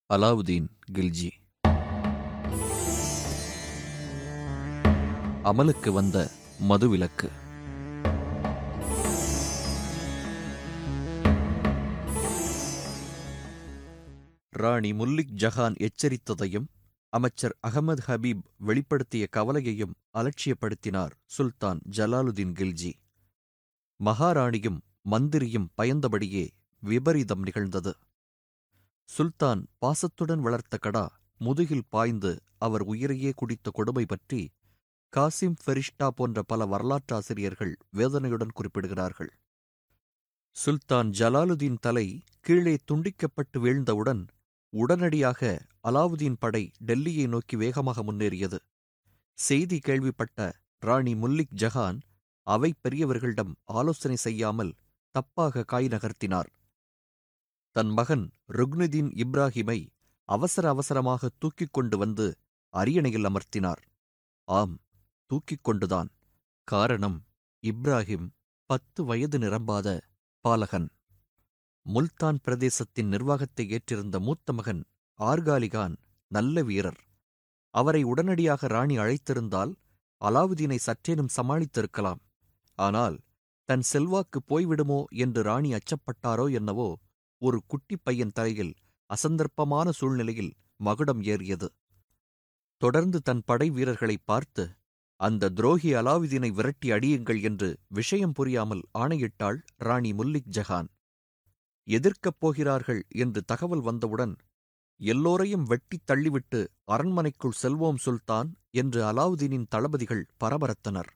அலாவுதீன் கில்ஜி அமலுக்கு வந்த மதுவிலக்கு ராணி முல்லிக் ஜஹான் எச்சரித்ததையும் அமைச்சர் அகமது ஹபீப் வெளிப்படுத்திய கவலையையும் அலட்சியப்படுத்தினார் சுல்தான் ஜலாலுதீன் கில்ஜி மகாராணியும் மந்திரியும் பயந்தபடியே விபரீதம் நிகழ்ந்தது சுல்தான் பாசத்துடன் வளர்த்த கடா முதுகில் பாய்ந்து அவர் உயிரையே குடித்த கொடுமை பற்றி காசிம் ஃபெரிஷ்டா போன்ற பல வரலாற்றாசிரியர்கள் வேதனையுடன் குறிப்பிடுகிறார்கள் சுல்தான் ஜலாலுதீன் தலை கீழே துண்டிக்கப்பட்டு வீழ்ந்தவுடன் உடனடியாக அலாவுதீன் படை டெல்லியை நோக்கி வேகமாக முன்னேறியது செய்தி கேள்விப்பட்ட ராணி முல்லிக் ஜஹான் அவை பெரியவர்களிடம் ஆலோசனை செய்யாமல் தப்பாக காய் நகர்த்தினார் தன் மகன் ருக்னுதீன் இப்ராஹிமை அவசர அவசரமாக தூக்கிக் கொண்டு வந்து அரியணையில் அமர்த்தினார் ஆம் தூக்கிக் கொண்டுதான் காரணம் இப்ராஹிம் பத்து வயது நிரம்பாத பாலகன் முல்தான் பிரதேசத்தின் நிர்வாகத்தை ஏற்றிருந்த மூத்த மகன் ஆர்காலிகான் நல்ல வீரர் அவரை உடனடியாக ராணி அழைத்திருந்தால் அலாவுதீனை சற்றேனும் சமாளித்திருக்கலாம் ஆனால் தன் செல்வாக்கு போய்விடுமோ என்று ராணி அச்சப்பட்டாரோ என்னவோ ஒரு குட்டிப் பையன் தலையில் அசந்தர்ப்பமான சூழ்நிலையில் மகுடம் ஏறியது தொடர்ந்து தன் படை வீரர்களை பார்த்து அந்த துரோகி அலாவுதீனை விரட்டி அடியுங்கள் என்று விஷயம் புரியாமல் ஆணையிட்டாள் ராணி முல்லிக் ஜஹான் எதிர்க்கப் போகிறார்கள் என்று தகவல் வந்தவுடன் எல்லோரையும் வெட்டித் தள்ளிவிட்டு அரண்மனைக்குள் செல்வோம் சுல்தான் என்று அலாவுதீனின் தளபதிகள் பரபரத்தனர்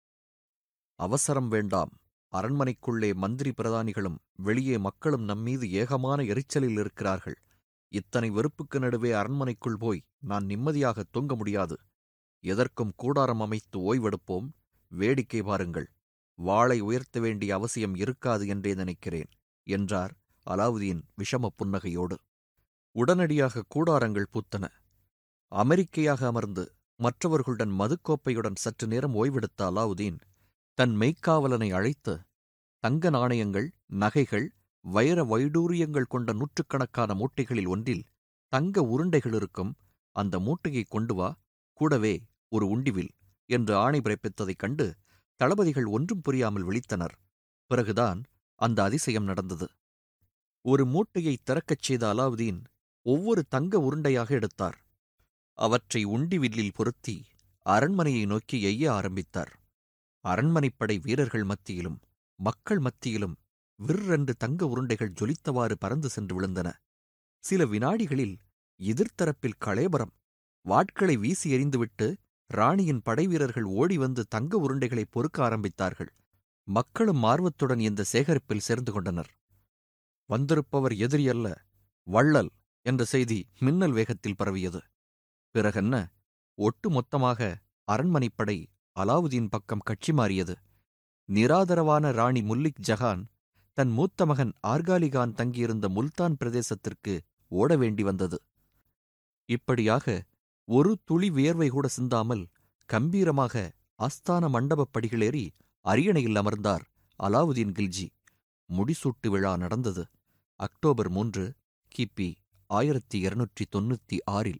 அவசரம் வேண்டாம் அரண்மனைக்குள்ளே மந்திரி பிரதானிகளும் வெளியே மக்களும் நம்மீது ஏகமான எரிச்சலில் இருக்கிறார்கள் இத்தனை வெறுப்புக்கு நடுவே அரண்மனைக்குள் போய் நான் நிம்மதியாக தூங்க முடியாது எதற்கும் கூடாரம் அமைத்து ஓய்வெடுப்போம் வேடிக்கை பாருங்கள் வாளை உயர்த்த வேண்டிய அவசியம் இருக்காது என்றே நினைக்கிறேன் என்றார் அலாவுதீன் விஷம புன்னகையோடு உடனடியாக கூடாரங்கள் பூத்தன அமெரிக்கையாக அமர்ந்து மற்றவர்களுடன் மதுக்கோப்பையுடன் சற்று நேரம் ஓய்வெடுத்த அலாவுதீன் தன் மெய்க்காவலனை அழைத்து தங்க நாணயங்கள் நகைகள் வைர வைடூரியங்கள் கொண்ட நூற்றுக்கணக்கான மூட்டைகளில் ஒன்றில் தங்க உருண்டைகள் இருக்கும் அந்த மூட்டையை கொண்டு வா கூடவே ஒரு உண்டிவில் என்று ஆணை பிறப்பித்ததைக் கண்டு தளபதிகள் ஒன்றும் புரியாமல் விழித்தனர் பிறகுதான் அந்த அதிசயம் நடந்தது ஒரு மூட்டையை திறக்கச் செய்த அலாவுதீன் ஒவ்வொரு தங்க உருண்டையாக எடுத்தார் அவற்றை உண்டிவில்லில் பொருத்தி அரண்மனையை நோக்கி எய்ய ஆரம்பித்தார் அரண்மனைப்படை வீரர்கள் மத்தியிலும் மக்கள் மத்தியிலும் விற்றென்று தங்க உருண்டைகள் ஜொலித்தவாறு பறந்து சென்று விழுந்தன சில வினாடிகளில் எதிர்த்தரப்பில் களேபரம் வாட்களை வீசி எறிந்துவிட்டு ராணியின் படைவீரர்கள் ஓடி வந்து தங்க உருண்டைகளை பொறுக்க ஆரம்பித்தார்கள் மக்களும் ஆர்வத்துடன் இந்த சேகரிப்பில் சேர்ந்து கொண்டனர் வந்திருப்பவர் எதிரி அல்ல வள்ளல் என்ற செய்தி மின்னல் வேகத்தில் பரவியது பிறகென்ன ஒட்டு மொத்தமாக அரண்மனைப்படை அலாவுதீன் பக்கம் கட்சி மாறியது நிராதரவான ராணி முல்லிக் ஜஹான் தன் மூத்த மகன் ஆர்காலிகான் தங்கியிருந்த முல்தான் பிரதேசத்திற்கு ஓட வேண்டி வந்தது இப்படியாக ஒரு துளி வியர்வை கூட சிந்தாமல் கம்பீரமாக ஆஸ்தான மண்டபப் படிகளேறி அரியணையில் அமர்ந்தார் அலாவுதீன் கில்ஜி முடிசூட்டு விழா நடந்தது அக்டோபர் மூன்று கிபி ஆயிரத்தி இருநூற்றி தொன்னூத்தி ஆறில்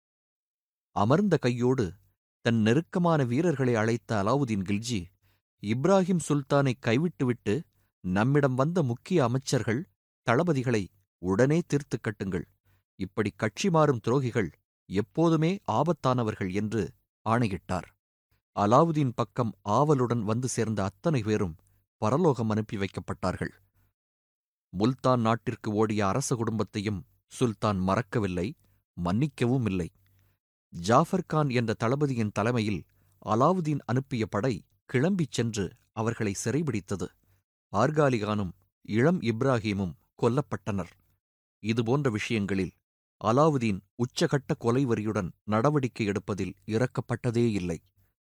அமர்ந்த கையோடு தன் நெருக்கமான வீரர்களை அழைத்த அலாவுதீன் கில்ஜி இப்ராஹிம் சுல்தானை கைவிட்டுவிட்டு நம்மிடம் வந்த முக்கிய அமைச்சர்கள் தளபதிகளை உடனே தீர்த்துக் கட்டுங்கள் இப்படி கட்சி மாறும் துரோகிகள் எப்போதுமே ஆபத்தானவர்கள் என்று ஆணையிட்டார் அலாவுதீன் பக்கம் ஆவலுடன் வந்து சேர்ந்த அத்தனை பேரும் பரலோகம் அனுப்பி வைக்கப்பட்டார்கள் முல்தான் நாட்டிற்கு ஓடிய அரச குடும்பத்தையும் சுல்தான் மறக்கவில்லை மன்னிக்கவும் இல்லை ஜாஃபர் கான் என்ற தளபதியின் தலைமையில் அலாவுதீன் அனுப்பிய படை கிளம்பிச் சென்று அவர்களை சிறைபிடித்தது ஆர்காலிகானும் இளம் இப்ராஹீமும் கொல்லப்பட்டனர் இதுபோன்ற விஷயங்களில் அலாவுதீன் உச்சகட்ட கொலைவரியுடன் நடவடிக்கை எடுப்பதில் இறக்கப்பட்டதே இல்லை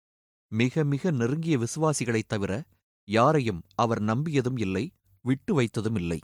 மிக மிக நெருங்கிய விசுவாசிகளைத் தவிர யாரையும் அவர் நம்பியதும் இல்லை விட்டு வைத்ததும் இல்லை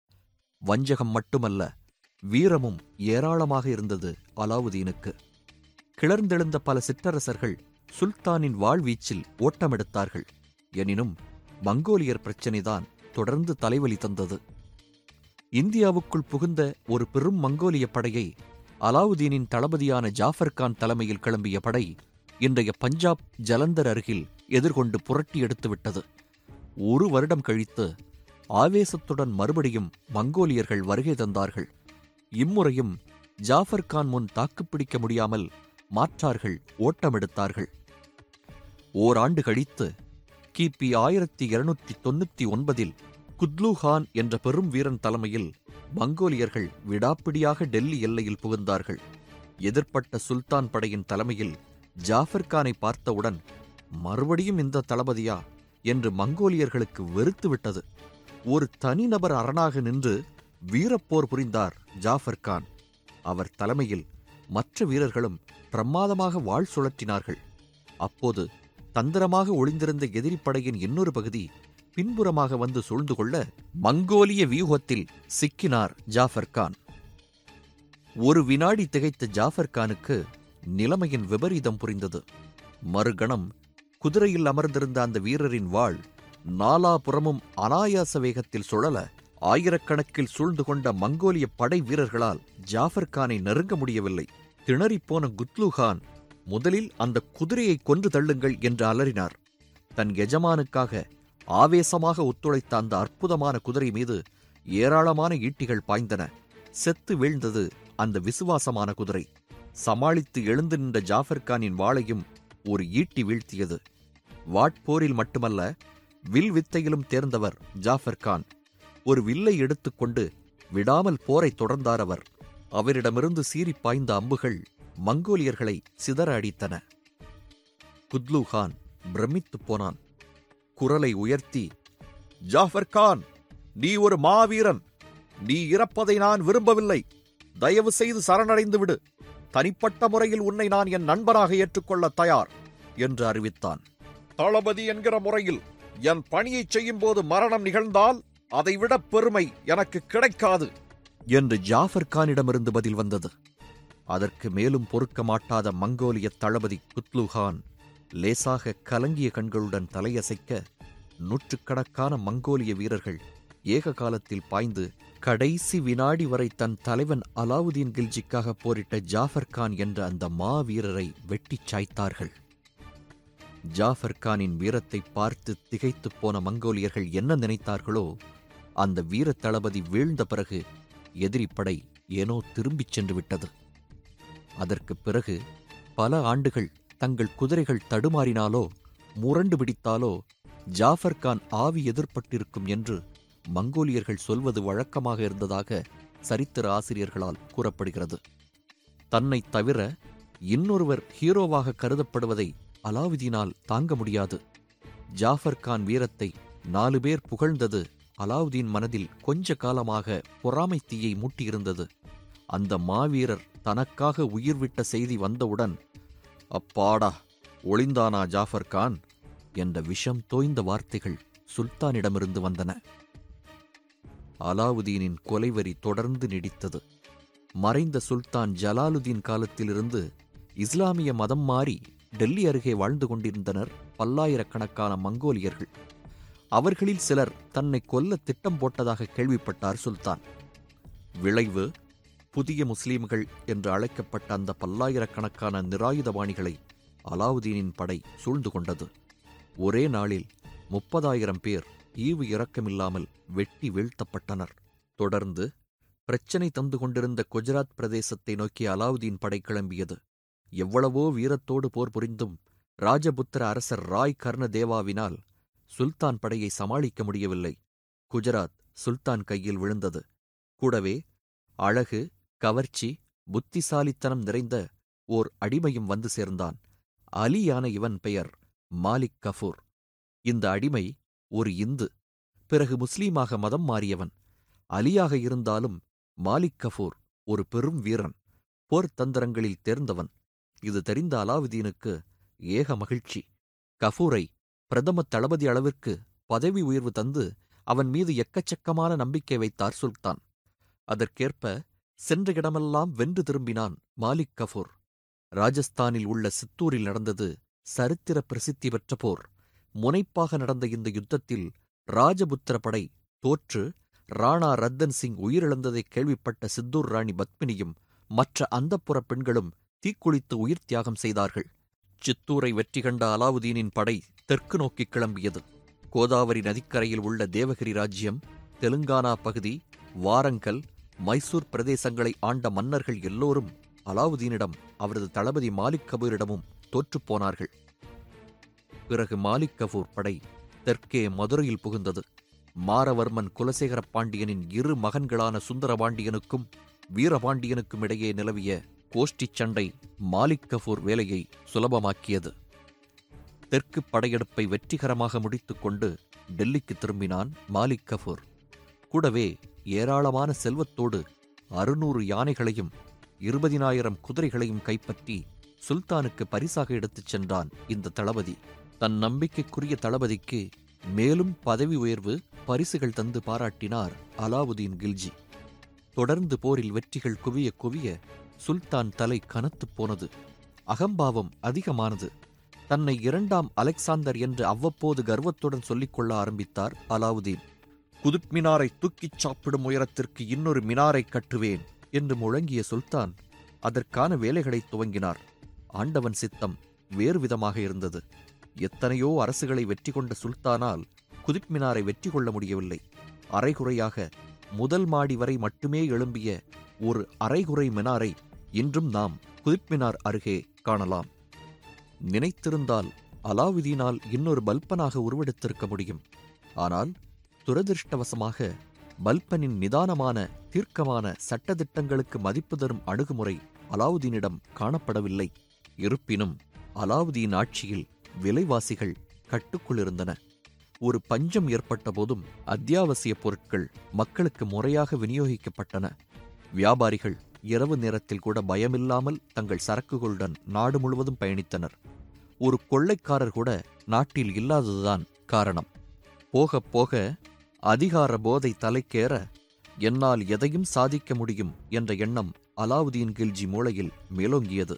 வஞ்சகம் மட்டுமல்ல வீரமும் ஏராளமாக இருந்தது அலாவுதீனுக்கு கிளர்ந்தெழுந்த பல சிற்றரசர்கள் சுல்தானின் வாழ்வீச்சில் ஓட்டமெடுத்தார்கள் எனினும் மங்கோலியர் பிரச்சினைதான் தொடர்ந்து தலைவலி தந்தது இந்தியாவுக்குள் புகுந்த ஒரு பெரும் மங்கோலிய படையை அலாவுதீனின் தளபதியான ஜாஃபர் கான் தலைமையில் கிளம்பிய படை இன்றைய பஞ்சாப் ஜலந்தர் அருகில் எதிர்கொண்டு புரட்டி எடுத்துவிட்டது ஒரு வருடம் கழித்து ஆவேசத்துடன் மறுபடியும் மங்கோலியர்கள் வருகை தந்தார்கள் இம்முறையும் ஜாஃபர் கான் முன் தாக்குப்பிடிக்க முடியாமல் மாற்றார்கள் ஓட்டமெடுத்தார்கள் ஓராண்டு கழித்து கிபி ஆயிரத்தி இருநூற்றி தொண்ணூத்தி ஒன்பதில் குத்லூகான் என்ற பெரும் வீரன் தலைமையில் மங்கோலியர்கள் விடாப்பிடியாக டெல்லி எல்லையில் புகுந்தார்கள் எதிர்ப்பட்ட சுல்தான் படையின் தலைமையில் ஜாஃபர் கானை பார்த்தவுடன் மறுபடியும் இந்த தளபதியா என்று மங்கோலியர்களுக்கு வெறுத்துவிட்டது ஒரு தனிநபர் அரணாக நின்று வீரப்போர் புரிந்தார் ஜாஃபர் கான் அவர் தலைமையில் மற்ற வீரர்களும் பிரமாதமாக வாழ் சுழற்றினார்கள் அப்போது தந்திரமாக ஒளிந்திருந்த எதிரிப்படையின் இன்னொரு பகுதி பின்புறமாக வந்து சூழ்ந்து கொள்ள மங்கோலிய வியூகத்தில் சிக்கினார் ஜாஃபர் கான் ஒரு வினாடி திகைத்த ஜாஃபர் கானுக்கு நிலைமையின் விபரீதம் புரிந்தது மறுகணம் குதிரையில் அமர்ந்திருந்த அந்த வீரரின் வாள் நாலாபுறமும் அனாயாச வேகத்தில் சுழல ஆயிரக்கணக்கில் சூழ்ந்து கொண்ட மங்கோலிய படை வீரர்களால் ஜாஃபர் கானை நெருங்க முடியவில்லை திணறிப்போன குத்லுகான் முதலில் அந்த குதிரையை கொன்று தள்ளுங்கள் என்று அலறினார் தன் எஜமானுக்காக ஆவேசமாக ஒத்துழைத்த அந்த அற்புதமான குதிரை மீது ஏராளமான ஈட்டிகள் பாய்ந்தன செத்து வீழ்ந்தது அந்த விசுவாசமான குதிரை சமாளித்து எழுந்து நின்ற ஜாஃபர் கானின் வாளையும் ஒரு ஈட்டி வீழ்த்தியது வாட்போரில் மட்டுமல்ல வில் வித்தையிலும் தேர்ந்தவர் ஜாஃபர் கான் ஒரு வில்லை எடுத்துக்கொண்டு விடாமல் போரை தொடர்ந்தார் அவர் அவரிடமிருந்து சீறி பாய்ந்த அம்புகள் மங்கோலியர்களை சிதற அடித்தன குத்லு கான் பிரமித்துப் போனான் குரலை உயர்த்தி ஜாஃபர் கான் நீ ஒரு மாவீரன் நீ இறப்பதை நான் விரும்பவில்லை தயவு செய்து சரணடைந்து விடு தனிப்பட்ட முறையில் உன்னை நான் என் நண்பனாக ஏற்றுக்கொள்ள தயார் என்று அறிவித்தான் தளபதி என்கிற முறையில் என் பணியைச் செய்யும் போது மரணம் நிகழ்ந்தால் அதைவிட பெருமை எனக்கு கிடைக்காது என்று ஜாஃபர் கானிடமிருந்து பதில் வந்தது அதற்கு மேலும் பொறுக்க மாட்டாத மங்கோலிய தளபதி குத்லுகான் லேசாக கலங்கிய கண்களுடன் தலையசைக்க நூற்றுக்கணக்கான மங்கோலிய வீரர்கள் ஏக காலத்தில் பாய்ந்து கடைசி வினாடி வரை தன் தலைவன் அலாவுதீன் கில்ஜிக்காக போரிட்ட ஜாஃபர் கான் என்ற அந்த மாவீரரை வெட்டிச் சாய்த்தார்கள் ஜாஃபர் கானின் வீரத்தை பார்த்து திகைத்துப் போன மங்கோலியர்கள் என்ன நினைத்தார்களோ அந்த வீர தளபதி வீழ்ந்த பிறகு எதிரிப்படை ஏனோ திரும்பிச் சென்று விட்டது அதற்குப் பிறகு பல ஆண்டுகள் தங்கள் குதிரைகள் தடுமாறினாலோ முரண்டு பிடித்தாலோ ஜாஃபர் கான் ஆவி எதிர்ப்பட்டிருக்கும் என்று மங்கோலியர்கள் சொல்வது வழக்கமாக இருந்ததாக சரித்திர ஆசிரியர்களால் கூறப்படுகிறது தன்னை தவிர இன்னொருவர் ஹீரோவாக கருதப்படுவதை அலாவுதீனால் தாங்க முடியாது ஜாஃபர் கான் வீரத்தை நாலு பேர் புகழ்ந்தது அலாவுதீன் மனதில் கொஞ்ச காலமாக பொறாமை தீயை மூட்டியிருந்தது அந்த மாவீரர் தனக்காக உயிர் விட்ட செய்தி வந்தவுடன் அப்பாடா ஒளிந்தானா ஜாஃபர் கான் என்ற விஷம் தோய்ந்த வார்த்தைகள் சுல்தானிடமிருந்து வந்தன அலாவுதீனின் கொலைவரி தொடர்ந்து நீடித்தது மறைந்த சுல்தான் ஜலாலுதீன் காலத்திலிருந்து இஸ்லாமிய மதம் மாறி டெல்லி அருகே வாழ்ந்து கொண்டிருந்தனர் பல்லாயிரக்கணக்கான மங்கோலியர்கள் அவர்களில் சிலர் தன்னை கொல்ல திட்டம் போட்டதாக கேள்விப்பட்டார் சுல்தான் விளைவு புதிய முஸ்லீம்கள் என்று அழைக்கப்பட்ட அந்த பல்லாயிரக்கணக்கான நிராயுதபாணிகளை அலாவுதீனின் படை சூழ்ந்து கொண்டது ஒரே நாளில் முப்பதாயிரம் பேர் ஈவு இரக்கமில்லாமல் வெட்டி வீழ்த்தப்பட்டனர் தொடர்ந்து பிரச்சனை தந்து கொண்டிருந்த குஜராத் பிரதேசத்தை நோக்கி அலாவுதீன் படை கிளம்பியது எவ்வளவோ வீரத்தோடு போர் புரிந்தும் ராஜபுத்திர அரசர் ராய் கர்ணதேவாவினால் சுல்தான் படையை சமாளிக்க முடியவில்லை குஜராத் சுல்தான் கையில் விழுந்தது கூடவே அழகு கவர்ச்சி புத்திசாலித்தனம் நிறைந்த ஓர் அடிமையும் வந்து சேர்ந்தான் அலியான இவன் பெயர் மாலிக் கஃபூர் இந்த அடிமை ஒரு இந்து பிறகு முஸ்லீமாக மதம் மாறியவன் அலியாக இருந்தாலும் மாலிக் கஃபூர் ஒரு பெரும் வீரன் போர் தந்திரங்களில் தேர்ந்தவன் இது தெரிந்த அலாவுதீனுக்கு ஏக மகிழ்ச்சி கஃபூரை பிரதம தளபதி அளவிற்கு பதவி உயர்வு தந்து அவன் மீது எக்கச்சக்கமான நம்பிக்கை வைத்தார் சுல்தான் அதற்கேற்ப சென்ற இடமெல்லாம் வென்று திரும்பினான் மாலிக் கஃபூர் ராஜஸ்தானில் உள்ள சித்தூரில் நடந்தது சரித்திர பிரசித்தி பெற்ற போர் முனைப்பாக நடந்த இந்த யுத்தத்தில் ராஜபுத்திர படை தோற்று ராணா ரத்தன் சிங் உயிரிழந்ததை கேள்விப்பட்ட சித்தூர் ராணி பத்மினியும் மற்ற அந்தப்புற பெண்களும் தீக்குளித்து உயிர் தியாகம் செய்தார்கள் சித்தூரை வெற்றி கண்ட அலாவுதீனின் படை தெற்கு நோக்கி கிளம்பியது கோதாவரி நதிக்கரையில் உள்ள தேவகிரி ராஜ்யம் தெலுங்கானா பகுதி வாரங்கல் மைசூர் பிரதேசங்களை ஆண்ட மன்னர்கள் எல்லோரும் அலாவுதீனிடம் அவரது தளபதி மாலிக் கபூரிடமும் தோற்றுப்போனார்கள் பிறகு மாலிக் கபூர் படை தெற்கே மதுரையில் புகுந்தது மாரவர்மன் குலசேகர பாண்டியனின் இரு மகன்களான சுந்தரபாண்டியனுக்கும் வீரபாண்டியனுக்கும் இடையே நிலவிய கோஷ்டிச் சண்டை மாலிக் கஃபூர் வேலையை சுலபமாக்கியது தெற்கு படையெடுப்பை வெற்றிகரமாக முடித்துக்கொண்டு டெல்லிக்கு திரும்பினான் மாலிக் கஃபூர் கூடவே ஏராளமான செல்வத்தோடு அறுநூறு யானைகளையும் இருபதினாயிரம் குதிரைகளையும் கைப்பற்றி சுல்தானுக்கு பரிசாக எடுத்துச் சென்றான் இந்த தளபதி தன் நம்பிக்கைக்குரிய தளபதிக்கு மேலும் பதவி உயர்வு பரிசுகள் தந்து பாராட்டினார் அலாவுதீன் கில்ஜி தொடர்ந்து போரில் வெற்றிகள் குவிய குவிய சுல்தான் தலை கனத்துப் போனது அகம்பாவம் அதிகமானது தன்னை இரண்டாம் அலெக்சாந்தர் என்று அவ்வப்போது கர்வத்துடன் சொல்லிக்கொள்ள ஆரம்பித்தார் அலாவுதீன் குதுப் மினாரை தூக்கிச் சாப்பிடும் உயரத்திற்கு இன்னொரு மினாரை கட்டுவேன் என்று முழங்கிய சுல்தான் அதற்கான வேலைகளை துவங்கினார் ஆண்டவன் சித்தம் வேறு விதமாக இருந்தது எத்தனையோ அரசுகளை வெற்றி கொண்ட சுல்தானால் குதுப் மினாரை வெற்றி கொள்ள முடியவில்லை அரைகுறையாக முதல் மாடி வரை மட்டுமே எழும்பிய ஒரு அரைகுறை மினாரை இன்றும் நாம் குதுப் மினார் அருகே காணலாம் நினைத்திருந்தால் அலாவுதீனால் இன்னொரு பல்பனாக உருவெடுத்திருக்க முடியும் ஆனால் துரதிருஷ்டவசமாக பல்பனின் நிதானமான தீர்க்கமான சட்டதிட்டங்களுக்கு மதிப்பு தரும் அணுகுமுறை அலாவுதீனிடம் காணப்படவில்லை இருப்பினும் அலாவுதீன் ஆட்சியில் விலைவாசிகள் கட்டுக்குள் இருந்தன ஒரு பஞ்சம் ஏற்பட்ட போதும் அத்தியாவசிய பொருட்கள் மக்களுக்கு முறையாக விநியோகிக்கப்பட்டன வியாபாரிகள் இரவு நேரத்தில் கூட பயமில்லாமல் தங்கள் சரக்குகளுடன் நாடு முழுவதும் பயணித்தனர் ஒரு கொள்ளைக்காரர் கூட நாட்டில் இல்லாததுதான் காரணம் போகப் போக அதிகார போதை தலைக்கேற என்னால் எதையும் சாதிக்க முடியும் என்ற எண்ணம் அலாவுதீன் கில்ஜி மூளையில் மேலோங்கியது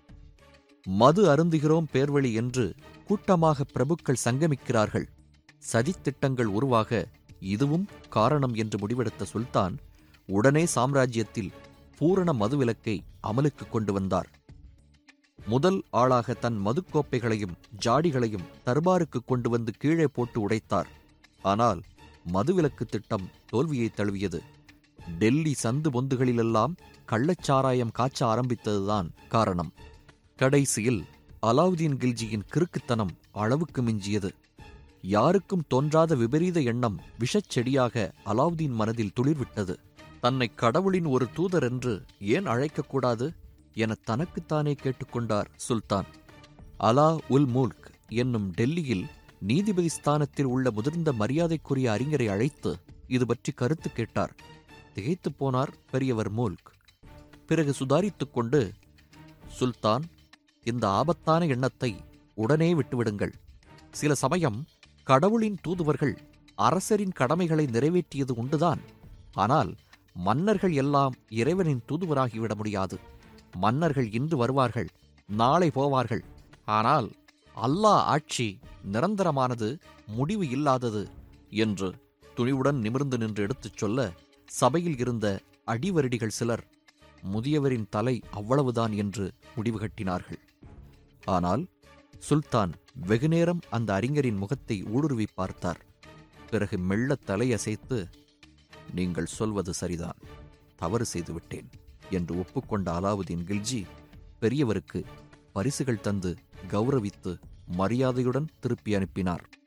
மது அருந்துகிறோம் பேர்வழி என்று கூட்டமாக பிரபுக்கள் சங்கமிக்கிறார்கள் சதித்திட்டங்கள் உருவாக இதுவும் காரணம் என்று முடிவெடுத்த சுல்தான் உடனே சாம்ராஜ்யத்தில் பூரண மதுவிலக்கை அமலுக்கு கொண்டு வந்தார் முதல் ஆளாக தன் மதுக்கோப்பைகளையும் ஜாடிகளையும் தர்பாருக்கு கொண்டு வந்து கீழே போட்டு உடைத்தார் ஆனால் மதுவிலக்கு திட்டம் தோல்வியை தழுவியது டெல்லி சந்து பொந்துகளிலெல்லாம் கள்ளச்சாராயம் காய்ச்ச ஆரம்பித்ததுதான் காரணம் கடைசியில் அலாவுதீன் கில்ஜியின் கிறுக்குத்தனம் அளவுக்கு மிஞ்சியது யாருக்கும் தோன்றாத விபரீத எண்ணம் விஷச் செடியாக அலாவுதீன் மனதில் துளிர்விட்டது தன்னை கடவுளின் ஒரு தூதர் என்று ஏன் அழைக்கக்கூடாது என தனக்குத்தானே கேட்டுக்கொண்டார் சுல்தான் அலா உல் முல்க் என்னும் டெல்லியில் நீதிபதி ஸ்தானத்தில் உள்ள முதிர்ந்த மரியாதைக்குரிய அறிஞரை அழைத்து இது பற்றி கருத்து கேட்டார் திகைத்துப் போனார் பெரியவர் மூல்க் பிறகு சுதாரித்துக் கொண்டு சுல்தான் இந்த ஆபத்தான எண்ணத்தை உடனே விட்டுவிடுங்கள் சில சமயம் கடவுளின் தூதுவர்கள் அரசரின் கடமைகளை நிறைவேற்றியது உண்டுதான் ஆனால் மன்னர்கள் எல்லாம் இறைவனின் தூதுவராகிவிட முடியாது மன்னர்கள் இன்று வருவார்கள் நாளை போவார்கள் ஆனால் அல்லாஹ் ஆட்சி நிரந்தரமானது முடிவு இல்லாதது என்று துணிவுடன் நிமிர்ந்து நின்று எடுத்துச் சொல்ல சபையில் இருந்த அடிவருடிகள் சிலர் முதியவரின் தலை அவ்வளவுதான் என்று முடிவு கட்டினார்கள் ஆனால் சுல்தான் வெகுநேரம் அந்த அறிஞரின் முகத்தை ஊடுருவி பார்த்தார் பிறகு மெல்ல தலையசைத்து நீங்கள் சொல்வது சரிதான் தவறு செய்துவிட்டேன் என்று ஒப்புக்கொண்ட அலாவுதீன் கில்ஜி பெரியவருக்கு பரிசுகள் தந்து கௌரவித்து மரியாதையுடன் திருப்பி அனுப்பினார்